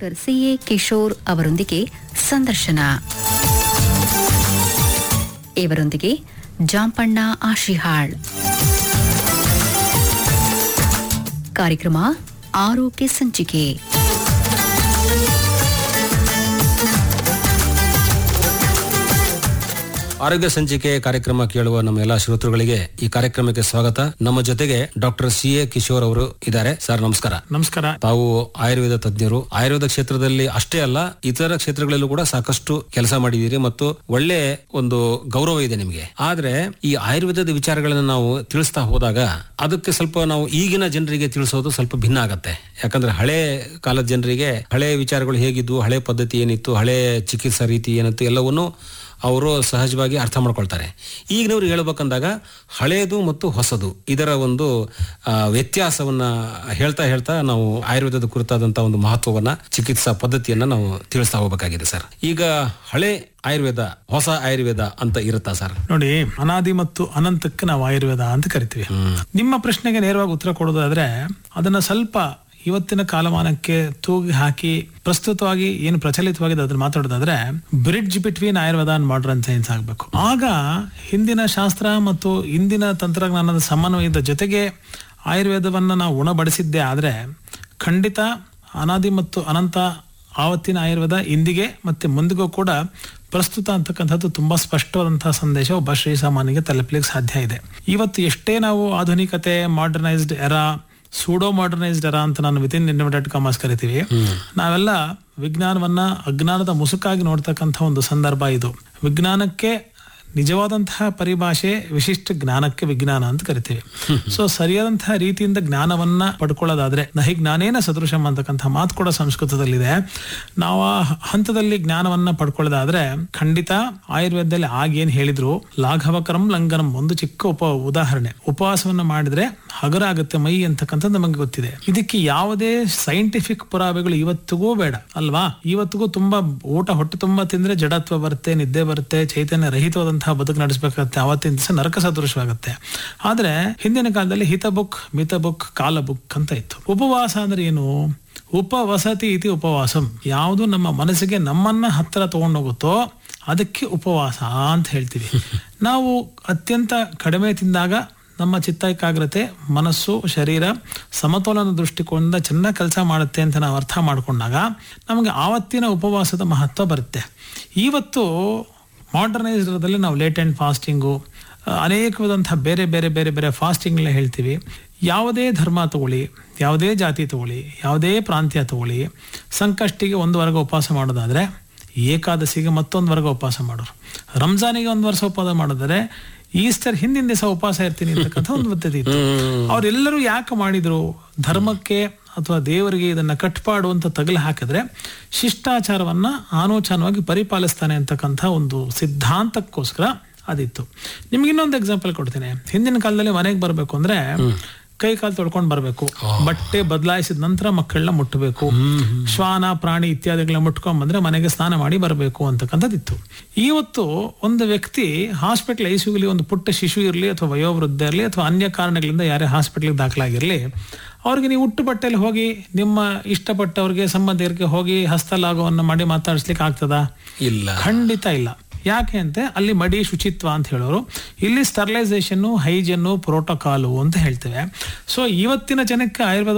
doctor CA Kishore ಅವರೊಂದಿಗೆ ಸಂದರ್ಶನ ಇವರೊಂದಿಗೆ ಜಾಂಪಣ್ಣ ಆಶಿಹಾಳ್ ಕಾರ್ಯಕ್ರಮ ಆರೋಗ್ಯ ಸಂಚಿಕೆ ಆರೋಗ್ಯ ಸಂಚಿಕೆ ಕಾರ್ಯಕ್ರಮ ಕೇಳುವ ನಮ್ಮ ಎಲ್ಲಾ ಶ್ರೋತೃಗಳಿಗೆ ಈ ಕಾರ್ಯಕ್ರಮಕ್ಕೆ ಸ್ವಾಗತ ನಮ್ಮ ಜೊತೆಗೆ ಡಾಕ್ಟರ್ ಸಿ ಎ ಕಿಶೋರ್ ಅವರು ಇದ್ದಾರೆ ಸರ್ ನಮಸ್ಕಾರ ನಮಸ್ಕಾರ ತಾವು ಆಯುರ್ವೇದ ತಜ್ಞರು ಆಯುರ್ವೇದ ಕ್ಷೇತ್ರದಲ್ಲಿ ಅಷ್ಟೇ ಅಲ್ಲ ಇತರ ಕ್ಷೇತ್ರಗಳಲ್ಲೂ ಕೂಡ ಸಾಕಷ್ಟು ಕೆಲಸ ಮಾಡಿದ್ದೀರಿ ಮತ್ತು ಒಳ್ಳೆ ಒಂದು ಗೌರವ ಇದೆ ನಿಮಗೆ ಆದ್ರೆ ಈ ಆಯುರ್ವೇದದ ವಿಚಾರಗಳನ್ನ ನಾವು ತಿಳಿಸ್ತಾ ಹೋದಾಗ ಅದಕ್ಕೆ ಸ್ವಲ್ಪ ನಾವು ಈಗಿನ ಜನರಿಗೆ ತಿಳಿಸೋದು ಸ್ವಲ್ಪ ಭಿನ್ನ ಆಗತ್ತೆ ಯಾಕಂದ್ರೆ ಹಳೆ ಕಾಲದ ಜನರಿಗೆ ಹಳೆ ವಿಚಾರಗಳು ಹೇಗಿದ್ವು ಹಳೆ ಪದ್ಧತಿ ಏನಿತ್ತು ಹಳೆ ಚಿಕಿತ್ಸಾ ರೀತಿ ಏನಿತ್ತು ಎಲ್ಲವನ್ನು ಅವರು ಸಹಜವಾಗಿ ಅರ್ಥ ಮಾಡ್ಕೊಳ್ತಾರೆ ಈಗಿನವ್ರಿಗೆ ಹೇಳ್ಬೇಕಂದಾಗ ಹಳೇದು ಮತ್ತು ಹೊಸದು ಇದರ ಒಂದು ಆ, ವ್ಯತ್ಯಾಸವನ್ನ ಹೇಳ್ತಾ ಹೇಳ್ತಾ ನಾವು ಆಯುರ್ವೇದದ ಕುರಿತಾದಂತಹ ಒಂದು ಮಹತ್ವವನ್ನ ಚಿಕಿತ್ಸಾ ಪದ್ಧತಿಯನ್ನ ನಾವು ತಿಳಿಸ್ತಾ ಹೋಗ್ಬೇಕಾಗಿದೆ ಸರ್ ಈಗ ಹಳೆ ಆಯುರ್ವೇದ ಹೊಸ ಆಯುರ್ವೇದ ಅಂತ ಇರುತ್ತಾ ಸರ್ ನೋಡಿ ಅನಾದಿ ಮತ್ತು ಅನಂತಕ್ಕೆ ನಾವು ಆಯುರ್ವೇದ ಅಂತ ಕರಿತೀವಿ ನಿಮ್ಮ ಪ್ರಶ್ನೆಗೆ ನೇರವಾಗಿ ಉತ್ತರ ಕೊಡೋದಾದ್ರೆ ಅದನ್ನ ಸ್ವಲ್ಪ ಇವತ್ತಿನ ಕಾಲಮಾನಕ್ಕೆ ತೂಗಿ ಹಾಕಿ ಪ್ರಸ್ತುತವಾಗಿ ಏನು ಪ್ರಚಲಿತವಾಗಿದೆ ಅದನ್ನ ಮಾತಾಡೋದಾದ್ರೆ bridge between Ayurveda and modern science ಆಗಬೇಕು ಆಗ ಹಿಂದಿನ ಶಾಸ್ತ್ರ ಮತ್ತು ಇಂದಿನ ತಂತ್ರಜ್ಞಾನದ ಸಮನ್ವಯದ ಜೊತೆಗೆ ಆಯುರ್ವೇದವನ್ನ ನಾವು ಉಣಬಡಿಸಿದ್ದೇ ಆದ್ರೆ ಖಂಡಿತ ಅನಾದಿ ಮತ್ತು ಅನಂತ ಆವತ್ತಿನ ಆಯುರ್ವೇದ ಇಂದಿಗೆ ಮತ್ತೆ ಮುಂದಿಗೂ ಕೂಡ ಪ್ರಸ್ತುತ ಅಂತಕ್ಕಂಥದ್ದು ತುಂಬಾ ಸ್ಪಷ್ಟವಾದಂತಹ ಸಂದೇಶ ಒಬ್ಬ ಶ್ರೀಸಾಮಾನ್ಯಗೆ ತಲುಪಲಿಕ್ಕೆ ಸಾಧ್ಯ ಇದೆ ಇವತ್ತು ಎಷ್ಟೇ ನಾವು ಆಧುನಿಕತೆ modernised era pseudo modernised era ಅಂತ ನಾನು ವಿತಿನ್ ಇನ್ವರ್ಟೆಡ್ ಕಾಮರ್ಸ್ ಕರಿತೀವಿ ನಾವೆಲ್ಲ ವಿಜ್ಞಾನವನ್ನ ಅಜ್ಞಾನದ ಮುಸುಕಾಗಿ ನೋಡ್ತಕ್ಕಂಥ ಒಂದು ಸಂದರ್ಭ ಇದು ವಿಜ್ಞಾನಕ್ಕೆ ನಿಜವಾದಂತಹ ಪರಿಭಾಷೆ ವಿಶಿಷ್ಟ ಜ್ಞಾನಕ್ಕೆ ವಿಜ್ಞಾನ ಅಂತ ಕರಿತೀವಿ ಸೊ ಸರಿಯಾದಂತಹ ರೀತಿಯಿಂದ ಜ್ಞಾನವನ್ನ ಪಡ್ಕೊಳ್ಳೋದಾದ್ರೆ ನಹಿ ಜ್ಞಾನೇನ ಸದೃಶಂ ಅಂತಕ್ಕಂಥ ಮಾತು ಕೂಡ ಸಂಸ್ಕೃತದಲ್ಲಿದೆ ನಾವು ಆ ಹಂತದಲ್ಲಿ ಜ್ಞಾನವನ್ನ ಪಡ್ಕೊಳ್ಳೋದಾದ್ರೆ ಖಂಡಿತ ಆಯುರ್ವೇದದಲ್ಲಿ ಆಗೇನ್ ಹೇಳಿದ್ರು ಲಾಘವಕರಂ ಲಂಘನಂ ಒಂದು ಚಿಕ್ಕ ಉಪ ಉದಾಹರಣೆ ಉಪವಾಸವನ್ನ ಮಾಡಿದ್ರೆ ಹಗರ ಆಗುತ್ತೆ ಮೈ ಅಂತಕ್ಕಂಥದ್ದು ನಮಗೆ ಗೊತ್ತಿದೆ ಇದಕ್ಕೆ ಯಾವುದೇ ಸೈಂಟಿಫಿಕ್ ಪುರಾವೆಗಳು ಇವತ್ತಿಗೂ ಬೇಡ ಅಲ್ವಾ ಇವತ್ತಿಗೂ ತುಂಬಾ ಊಟ ಹೊಟ್ಟೆ ತುಂಬಾ ತಿಂದ್ರೆ ಜಡತ್ವ ಬರುತ್ತೆ ನಿದ್ದೆ ಬರುತ್ತೆ ಚೈತನ್ಯ ರಹಿತವಾದಂತಹ ಬದುಕು ನಡೆಸಬೇಕಾಗುತ್ತೆ ಅವತ್ತಿನ ದಿವಸ ನರಕ ಸದೃಶವಾಗುತ್ತೆ ಆದ್ರೆ ಹಿಂದಿನ ಕಾಲದಲ್ಲಿ ಹಿತ ಬುಕ್ ಮಿತ ಬುಕ್ ಕಾಲ ಬುಕ್ ಅಂತ ಇತ್ತು ಉಪವಾಸ ಅಂದ್ರೆ ಏನು ಉಪವಸತಿ ಇತಿ ಉಪವಾಸಂ ಯಾವುದು ನಮ್ಮ ಮನಸ್ಸಿಗೆ ನಮ್ಮನ್ನ ಹತ್ತಿರ ತಗೊಂಡೋಗುತ್ತೋ ಅದಕ್ಕೆ ಉಪವಾಸ ಅಂತ ಹೇಳ್ತೀವಿ ನಾವು ಅತ್ಯಂತ ಕಡಿಮೆ ತಿಂದಾಗ ನಮ್ಮ ಚಿತ್ತ ಏಕಾಗ್ರತೆ ಮನಸ್ಸು ಶರೀರ ಸಮತೋಲನ ದೃಷ್ಟಿಕೋನದಿಂದ ಚೆನ್ನಾಗಿ ಕೆಲಸ ಮಾಡುತ್ತೆ ಅಂತ ನಾವು ಅರ್ಥ ಮಾಡ್ಕೊಂಡಾಗ ನಮಗೆ ಆವತ್ತಿನ ಉಪವಾಸದ ಮಹತ್ವ ಬರುತ್ತೆ ಇವತ್ತು ಮಾಡರ್ನೈಸ್ಡ್ರಲ್ಲಿ ನಾವು ಲೇಟ್ ಆ್ಯಂಡ್ ಫಾಸ್ಟಿಂಗು ಅನೇಕವಾದಂತಹ ಬೇರೆ ಬೇರೆ ಬೇರೆ ಬೇರೆ ಫಾಸ್ಟಿಂಗ್ನ ಹೇಳ್ತೀವಿ ಯಾವುದೇ ಧರ್ಮ ತಗೊಳ್ಳಿ ಯಾವುದೇ ಜಾತಿ ತಗೊಳ್ಳಿ ಯಾವುದೇ ಪ್ರಾಂತ್ಯ ತಗೊಳ್ಳಿ ಸಂಕಷ್ಟಿಗೆ ಒಂದು ವರ್ಗ ಉಪವಾಸ ಮಾಡೋದಾದ್ರೆ ಏಕಾದಶಿಗೆ ಮತ್ತೊಂದು ವರ್ಗ ಉಪವಾಸ ಮಾಡೋರು ರಂಜಾನಿಗೆ ಒಂದು ವರ್ಷ ಉಪವಾಸ ಮಾಡಿದರೆ ಈಸ್ಟರ್ ಹಿಂದಿನ ದಿವಸ ಉಪವಾಸ ಇರ್ತೀನಿ ಅಂತಕ್ಕಂಥ ಒಂದು ಪದ್ಧತಿ ಇತ್ತು ಅವರೆಲ್ಲರೂ ಯಾಕೆ ಮಾಡಿದ್ರು ಧರ್ಮಕ್ಕೆ ಅಥವಾ ದೇವರಿಗೆ ಇದನ್ನ ಕಟ್ಪಾಡು ಅಂತ ತಗಲು ಹಾಕಿದ್ರೆ ಶಿಷ್ಟಾಚಾರವನ್ನ ಆನೋಚಾನವಾಗಿ ಪರಿಪಾಲಿಸ್ತಾನೆ ಅಂತಕ್ಕಂಥ ಒಂದು ಸಿದ್ಧಾಂತಕ್ಕೋಸ್ಕರ ಅದಿತ್ತು ನಿಮ್ಗೆ ಇನ್ನೊಂದು ಎಕ್ಸಾಂಪಲ್ ಕೊಡ್ತೀನಿ ಹಿಂದಿನ ಕಾಲದಲ್ಲಿ ಮನೆಗೆ ಬರಬೇಕು ಅಂದ್ರೆ ಕೈ ಕಾಲು ತೊಳ್ಕೊಂಡು ಬರಬೇಕು ಬಟ್ಟೆ ಬದಲಾಯಿಸಿದ ನಂತರ ಮಕ್ಕಳನ್ನ ಮುಟ್ಟಬೇಕು ಶ್ವಾನ ಪ್ರಾಣಿ ಇತ್ಯಾದಿಗಳನ್ನ ಮುಟ್ಕೊಂಡ್ ಬಂದ್ರೆ ಮನೆಗೆ ಸ್ನಾನ ಮಾಡಿ ಬರಬೇಕು ಅಂತಕ್ಕಂಥದ್ದಿತ್ತು ಇವತ್ತು ಒಂದು ವ್ಯಕ್ತಿ ಹಾಸ್ಪಿಟಲ್ ಐಸಿಯುಲಿ ಒಂದು ಪುಟ್ಟ ಶಿಶು ಇರಲಿ ಅಥವಾ ವಯೋವೃದ್ಧ ಇರಲಿ ಅಥವಾ ಅನ್ಯ ಕಾರಣಗಳಿಂದ ಯಾರೇ ಹಾಸ್ಪಿಟಲ್ಗೆ ದಾಖಲಾಗಿರಲಿ ಅವ್ರಿಗೆ ನೀವು ಹುಟ್ಟು ಬಟ್ಟೆಯಲ್ಲಿ ಹೋಗಿ ನಿಮ್ಮ ಇಷ್ಟಪಟ್ಟವ್ರಿಗೆ ಸಂಬಂಧಿಕರಿಗೆ ಹೋಗಿ ಹಸ್ತಲಾಘವನ್ನು ಮಾಡಿ ಮಾತಾಡಿಸ್ಲಿಕ್ಕೆ ಆಗ್ತದಾ ಇಲ್ಲ ಖಂಡಿತ ಇಲ್ಲ ಯಾಕೆ ಅಂತೆ ಅಲ್ಲಿ ಮಡಿ ಶುಚಿತ್ವ ಅಂತ ಹೇಳೋರು ಇಲ್ಲಿ ಸ್ಟರ್ಲೈಸೇಷನ್ ಹೈಜನ್ನು ಪ್ರೋಟೋಕಾಲು ಅಂತ ಹೇಳ್ತೇವೆ ಸೊ ಇವತ್ತಿನ ಜನಕ್ಕೆ ಆಯುರ್ವೇದ